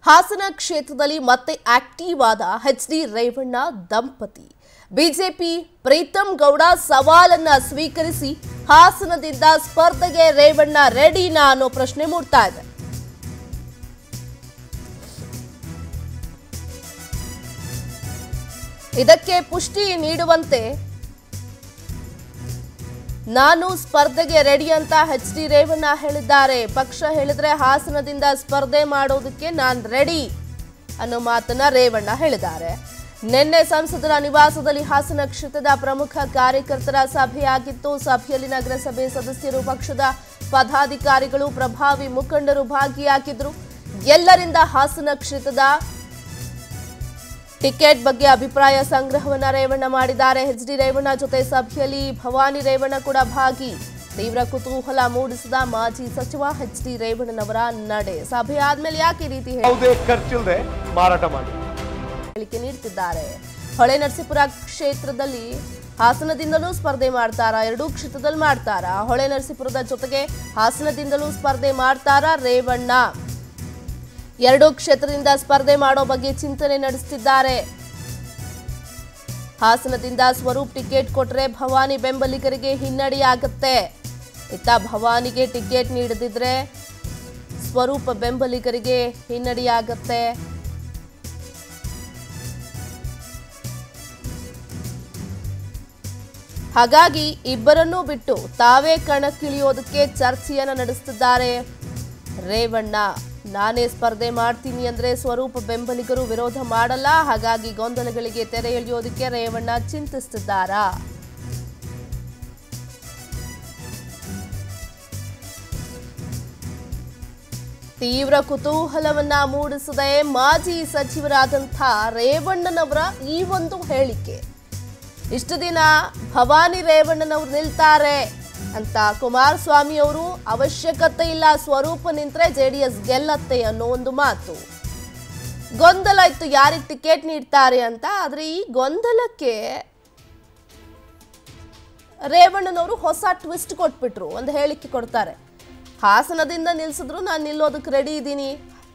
ಹಾಸನ ಕ್ಷೇತ್ರದಲ್ಲಿ ಮತ್ತೆ ಆಕ್ಟಿವ್ ಆದ ಎಚ್ ಡಿ ರೇವಣ್ಣ ದಂಪತಿ ಬಿಜೆಪಿ ಪ್ರೀತಂ ಗೌಡ ಸವಾಲನ್ನ ಸ್ವೀಕರಿಸಿ ಹಾಸನದಿಂದ ಸ್ಪರ್ಧೆಗೆ ರೇವಣ್ಣ ರೆಡಿನಾ ಅನ್ನೋ ಪ್ರಶ್ನೆ ಮೂಡ್ತಾ ಇದೆ ಇದಕ್ಕೆ ಪುಷ್ಟಿ ನೀಡುವಂತೆ ನಾನು ಸ್ಪರ್ಧೆಗೆ ರೆಡಿ ಅಂತ ಎಚ್ ಡಿ ರೇವಣ್ಣ ಹೇಳಿದ್ದಾರೆ ಪಕ್ಷ ಹೇಳಿದ್ರೆ ಹಾಸನದಿಂದ ಸ್ಪರ್ಧೆ ಮಾಡೋದಕ್ಕೆ ನಾನು ರೆಡಿ ಅನ್ನೋ ಮಾತನ್ನ ರೇವಣ್ಣ ಹೇಳಿದ್ದಾರೆ ನಿನ್ನೆ ಸಂಸದರ ನಿವಾಸದಲ್ಲಿ ಹಾಸನ ಕ್ಷೇತ್ರದ ಪ್ರಮುಖ ಕಾರ್ಯಕರ್ತರ ಸಭೆಯಾಗಿತ್ತು ಸಭೆಯಲ್ಲಿ ನಗರಸಭೆ ಸದಸ್ಯರು ಪಕ್ಷದ ಪದಾಧಿಕಾರಿಗಳು ಪ್ರಭಾವಿ ಮುಖಂಡರು ಭಾಗಿಯಾಗಿದ್ರು ಎಲ್ಲರಿಂದ ಹಾಸನ ಕ್ಷೇತ್ರದ ಟಿಕೆಟ್ ಬಗ್ಗೆ ಅಭಿಪ್ರಾಯ ಸಂಗ್ರಹವನ್ನ ರೇವಣ್ಣ ಮಾಡಿದ್ದಾರೆ ಎಚ್ ಡಿ ರೇವಣ್ಣ ಜೊತೆ ಸಭೆಯಲ್ಲಿ ಭವಾನಿ ರೇವಣ್ಣ ಕೂಡ ಭಾಗಿ ತೀವ್ರ ಕುತೂಹಲ ಮೂಡಿಸಿದ ಮಾಜಿ ಸಚಿವ ಎಚ್ ಡಿ ರೇವಣ್ಣನವರ ನಡೆ ಸಭೆ ಆದ್ಮೇಲೆ ಯಾಕೆ ಈ ರೀತಿ ಯಾವುದೇ ಖರ್ಚಿಲ್ಲದೆ ಮಾರಾಟ ಮಾಡಿ ಹೇಳಿಕೆ ನೀಡ್ತಿದ್ದಾರೆ ಹೊಳೆ ನರಸೀಪುರ ಕ್ಷೇತ್ರದಲ್ಲಿ ಹಾಸನದಿಂದಲೂ ಸ್ಪರ್ಧೆ ಮಾಡ್ತಾರಾ ಎರಡೂ ಕ್ಷೇತ್ರದಲ್ಲಿ ಮಾಡ್ತಾರಾ ಹೊಳೆ ನರಸೀಪುರದ ಜೊತೆಗೆ ಹಾಸನದಿಂದಲೂ ಸ್ಪರ್ಧೆ ಮಾಡ್ತಾರಾ ರೇವಣ್ಣ ಎರಡೂ ಕ್ಷೇತ್ರದಿಂದ ಸ್ಪರ್ಧೆ ಮಾಡೋ ಬಗ್ಗೆ ಚಿಂತನೆ ನಡೆಸುತ್ತಿದ್ದಾರೆ ಹಾಸನದಿಂದ ಸ್ವರೂಪ್ ಟಿಕೆಟ್ ಕೊಟ್ರೆ ಭವಾನಿ ಬೆಂಬಲಿಗರಿಗೆ ಹಿನ್ನಡೆಯಾಗುತ್ತೆ ಇತ್ತ ಭವಾನಿಗೆ ಟಿಕೆಟ್ ನೀಡದಿದ್ರೆ ಸ್ವರೂಪ ಬೆಂಬಲಿಗರಿಗೆ ಹಿನ್ನಡೆಯಾಗತ್ತೆ ಹಾಗಾಗಿ ಇಬ್ಬರನ್ನೂ ಬಿಟ್ಟು ತಾವೇ ಕಣಕ್ಕಿಳಿಯೋದಕ್ಕೆ ಚರ್ಚೆಯನ್ನ ನಡೆಸುತ್ತಿದ್ದಾರೆ ರೇವಣ್ಣ ನಾನೇ ಸ್ಪರ್ಧೆ ಮಾಡ್ತೀನಿ ಅಂದ್ರೆ ಸ್ವರೂಪ ಬೆಂಬಲಿಗರು ವಿರೋಧ ಮಾಡಲ್ಲ ಹಾಗಾಗಿ ಗೊಂದಲಗಳಿಗೆ ತೆರೆ ಎಳೆಯೋದಕ್ಕೆ ರೇವಣ್ಣ ಚಿಂತಿಸುತ್ತಿದ್ದಾರಾ ತೀವ್ರ ಕುತೂಹಲವನ್ನ ಮೂಡಿಸಿದೆ ಮಾಜಿ ಸಚಿವರಾದಂಥ ರೇವಣ್ಣನವರ ಈ ಒಂದು ಹೇಳಿಕೆ ಇಷ್ಟು ದಿನ ಭವಾನಿ ರೇವಣ್ಣನವ್ರು ನಿಲ್ತಾರೆ ಅಂತ ಕುಮಾರಸ್ವಾಮಿ ಅವರು ಅವಶ್ಯಕತೆ ಇಲ್ಲ ಸ್ವರೂಪ ನಿಂತ್ರೆ ಜೆ ಡಿ ಎಸ್ ಗೆಲ್ಲತ್ತೆ ಅನ್ನೋ ಒಂದು ಮಾತು ಗೊಂದಲ ಇತ್ತು ಯಾರಿಗೆ ಟಿಕೆಟ್ ನೀಡ್ತಾರೆ ಅಂತ ಆದ್ರೆ ಈ ಗೊಂದಲಕ್ಕೆ ರೇವಣ್ಣನವರು ಹೊಸ ಟ್ವಿಸ್ಟ್ ಕೊಟ್ಬಿಟ್ರು ಒಂದು ಹೇಳಿಕೆ ಕೊಡ್ತಾರೆ ಹಾಸನದಿಂದ ನಿಲ್ಸಿದ್ರು ನಾನು ನಿಲ್ಲೋದಕ್ಕೆ ರೆಡಿ ಇದ್ದೀನಿ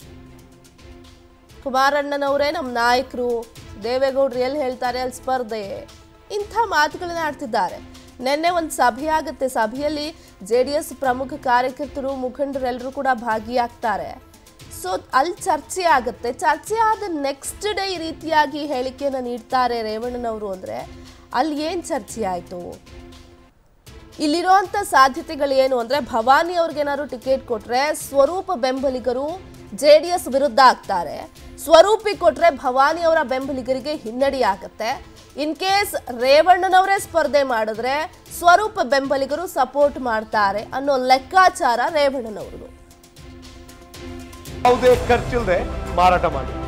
ಕುಮಾರಣ್ಣನವರೇ ನಮ್ಮ ನಾಯಕರು ದೇವೇಗೌಡರು ಎಲ್ಲಿ ಹೇಳ್ತಾರೆ ಅಲ್ಲಿ ಸ್ಪರ್ಧೆ ಇಂಥ ಮಾತುಗಳನ್ನ ಆಡ್ತಿದ್ದಾರೆ ನಿನ್ನೆ ಒಂದು ಸಭೆ ಆಗುತ್ತೆ ಸಭೆಯಲ್ಲಿ ಜೆ ಡಿ ಎಸ್ ಪ್ರಮುಖ ಕಾರ್ಯಕರ್ತರು ಮುಖಂಡರೆಲ್ಲರೂ ಕೂಡ ಭಾಗಿಯಾಗ್ತಾರೆ ಸೊ ಅಲ್ಲಿ ಚರ್ಚೆ ಆಗುತ್ತೆ ಚರ್ಚೆ ಆದ ನೆಕ್ಸ್ಟ್ ಡೇ ಈ ರೀತಿಯಾಗಿ ಹೇಳಿಕೆಯನ್ನು ನೀಡ್ತಾರೆ ರೇವಣ್ಣನವರು ಅಂದರೆ ಅಲ್ಲಿ ಏನು ಚರ್ಚೆ ಆಯಿತು ಇಲ್ಲಿರುವಂತ ಸಾಧ್ಯತೆಗಳು ಏನು ಅಂದ್ರೆ ಭವಾನಿ ಅವ್ರಿಗೇನಾದ್ರು ಟಿಕೆಟ್ ಕೊಟ್ರೆ ಸ್ವರೂಪ ಬೆಂಬಲಿಗರು ಜೆ ಡಿ ಎಸ್ ವಿರುದ್ಧ ಆಗ್ತಾರೆ ಸ್ವರೂಪಿ ಕೊಟ್ರೆ ಭವಾನಿ ಅವರ ಬೆಂಬಲಿಗರಿಗೆ ಹಿನ್ನಡೆ ಆಗತ್ತೆ ಇನ್ ಕೇಸ್ ರೇವಣ್ಣನವರೇ ಸ್ಪರ್ಧೆ ಮಾಡಿದ್ರೆ ಸ್ವರೂಪ ಬೆಂಬಲಿಗರು ಸಪೋರ್ಟ್ ಮಾಡ್ತಾರೆ ಅನ್ನೋ ಲೆಕ್ಕಾಚಾರ ರೇವಣ್ಣನವ್ರದ್ದು ಯಾವುದೇ ಖರ್ಚಿಲ್ಲದೆ ಮಾರಾಟ ಮಾಡಿ